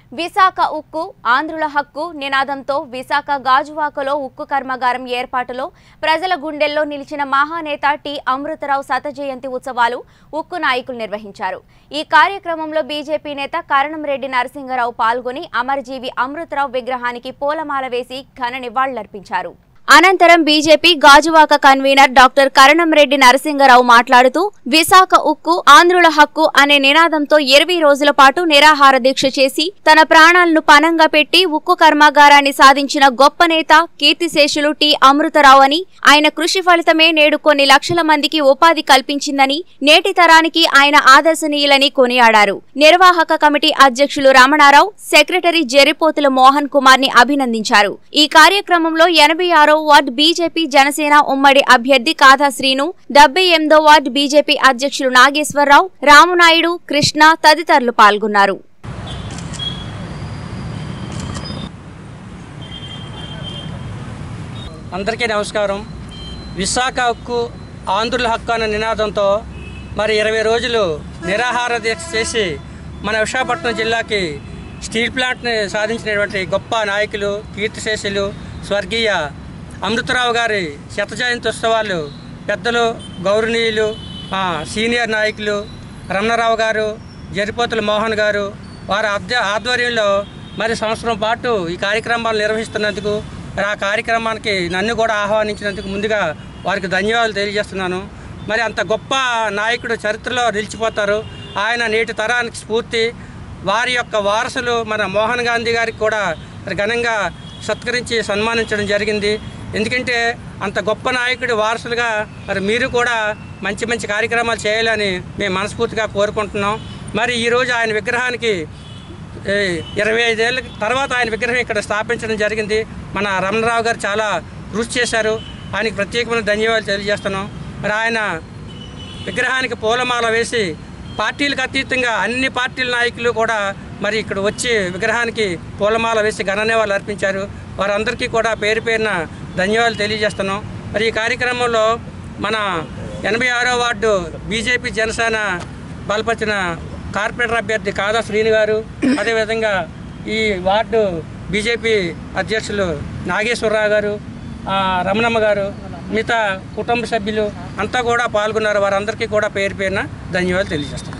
విశాఖ ఉక్కు ఆంధ్రుల హక్కు నినాదంతో విశాఖ గాజువాకలో ఉక్కు కర్మాగారం ఏర్పాటులో ప్రజల గుండెల్లో నిలిచిన మహానేత టి అమృతరావు శత జయంతి ఉత్సవాలు ఉక్కు నాయకులు నిర్వహించారు ఈ కార్యక్రమంలో బీజేపీ నేత కరణంరెడ్డి నరసింగరావు పాల్గొని అమరజీవి అమృతరావు విగ్రహానికి పూలమాల వేసి ఘన నివాళులర్పించారు అనంతరం BJP Gajuwaka convener doctor Karanamreddy Narasingarao మాట్లాడుతూ విశాఖ ఉక్కు ఆంధ్రుల హక్కు అనే నినాదంతో ఇరవై రోజుల పాటు నిరాహార దీక్ష చేసి తన ప్రాణాలను పనంగా పెట్టి ఉక్కు కర్మాగారాన్ని సాధించిన గొప్ప నేత కీర్తిశేషులు టి అమృతరావు అని ఆయన కృషి ఫలితమే నేడు కొన్ని లక్షల మందికి ఉపాధి కల్పించిందని నేటి తరానికి ఆయన ఆదర్శనీయులని కొనియాడారు నిర్వాహక కమిటీ అధ్యక్షులు రమణారావు సెక్రటరీ జెరిపోతుల మోహన్ కుమార్ ని అభినందించారు ఈ కార్యక్రమంలో ఎనభై ఆరో వార్డు బీజేపీ జనసేన ఉమ్మడి అభ్యర్థి కాథా శ్రీను డెబ్బై ఎనిమిదో వార్డు బీజేపీ అధ్యక్షులు నాగేశ్వరరావు రామునాయుడు కృష్ణ తదితరులు పాల్గొన్నారు అందరికీ నమస్కారం విశాఖ హక్కు ఆంధ్రుల హక్కు అనే నినాదంతో మరి ఇరవై రోజులు నిరాహార దీక్ష చేసి మన విశాఖపట్నం జిల్లాకి స్టీల్ ప్లాంట్ని సాధించినటువంటి గొప్ప నాయకులు కీర్తిశేషులు స్వర్గీయ అమృతరావు గారి శత జయంతి ఉత్సవాలు పెద్దలు గౌరవనీయులు మా సీనియర్ నాయకులు రమణరావు గారు జరిపోతుల మోహన్ గారు వారి అధ్య ఆధ్వర్యంలో మరి సంవత్సరం పాటు ఈ కార్యక్రమాలు నిర్వహిస్తున్నందుకు మరి ఆ కార్యక్రమానికి నన్ను కూడా ఆహ్వానించినందుకు ముందుగా వారికి ధన్యవాదాలు తెలియజేస్తున్నాను మరి అంత గొప్ప నాయకుడు చరిత్రలో నిలిచిపోతారు ఆయన నేటి తరానికి స్ఫూర్తి వారి యొక్క వారసులు మన మోహన్ గాంధీ గారికి కూడా మరి ఘనంగా సత్కరించి సన్మానించడం జరిగింది ఎందుకంటే అంత గొప్ప నాయకుడి వారసులుగా మరి మీరు కూడా మంచి మంచి కార్యక్రమాలు చేయాలని మేము మనస్ఫూర్తిగా కోరుకుంటున్నాం మరి ఈరోజు ఆయన విగ్రహానికి ఏ, ఇరవై ఐదేళ్ళ తర్వాత ఆయన విగ్రహం ఇక్కడ స్థాపించడం జరిగింది మన రమణరావు గారు చాలా కృషి చేశారు ఆయనకి ప్రత్యేకమైన ధన్యవాదాలు తెలియజేస్తున్నాం మరి ఆయన విగ్రహానికి పూలమాల వేసి పార్టీలకు అతీతంగా అన్ని పార్టీల నాయకులు కూడా మరి ఇక్కడ వచ్చి విగ్రహానికి పూలమాల వేసి ఘననేవాళ్ళు అర్పించారు వారందరికీ కూడా పేరు పేరున ధన్యవాదాలు తెలియజేస్తున్నాం మరి ఈ కార్యక్రమంలో మన ఎనభై ఆరో వార్డు బీజేపీ జనసేన బలపరిచిన కార్పొరేటర్ అభ్యర్థి కాదా శ్రీని గారు అదేవిధంగా ఈ వార్డు బీజేపీ అధ్యక్షులు నాగేశ్వరరావు గారు ఆ, రమణమ్మ గారు మిగతా కుటుంబ సభ్యులు అంతా కూడా పాల్గొన్నారు వారందరికీ కూడా పేరు పేరున ధన్యవాదాలు తెలియజేస్తాం